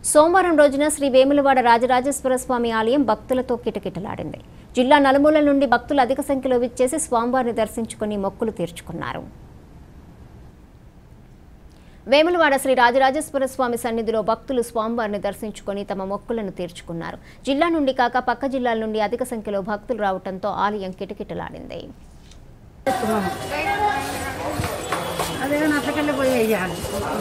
సోమవారం రోజున శ్రీ వేములవాడ రాజరాజేశ్వర స్వామి ఆలయం భక్తులతో కిటకిటలాడింది జిల్లా నలుమూలల నుండి భక్తులు అధిక సంఖ్యలో విచ్చేసి స్వామివారిని దర్శించుకుని మొక్కులు తీర్చుకున్నారు వేములవాడ శ్రీ రాజరాజేశ్వర స్వామి సన్నిధిలో భక్తులు స్వామివారిని దర్శించుకొని తమ మొక్కులను తీర్చుకున్నారు జిల్లా నుండి కాక పక్క జిల్లాల నుండి అధిక సంఖ్యలో భక్తులు రావడంతో ఆలయం కిటకిటలాడింది అదే అట్లకెళ్ళి పోయి వేయాలి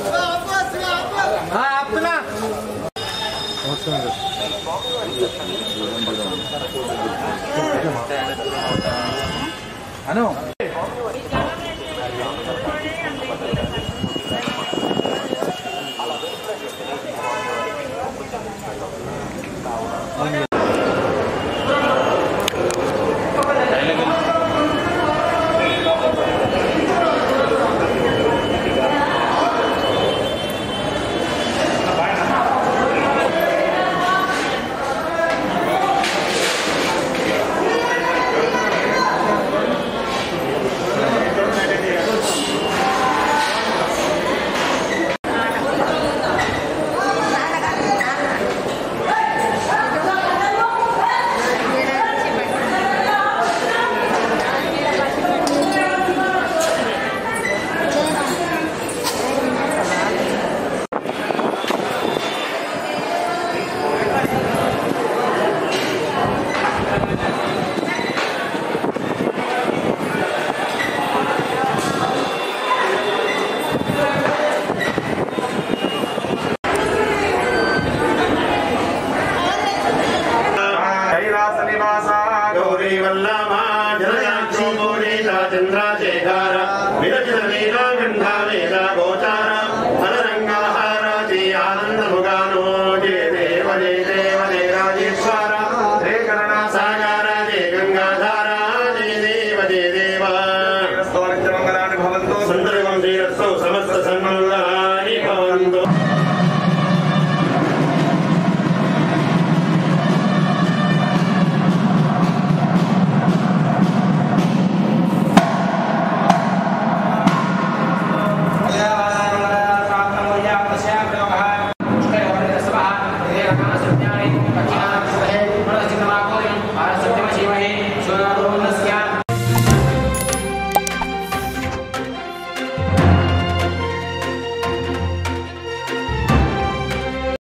అను కైలాసనివాస గౌరీ వల్లభా జలయాక్షో మౌళీలా చంద్రశేఖర విరచిత నీలాగంధ వేద గోచార ఫలరంగాహారాజీ ఆనందముగానో జయ దేవ జయ దేవ జయ రాజేశ్వర జయ కరుణా సాగర జయ గంగాధార జయ దేవ జయ దేవ మంగళాన్ని భవంతో సందర్భం శ్రీరస్తో సమస్త సంఘ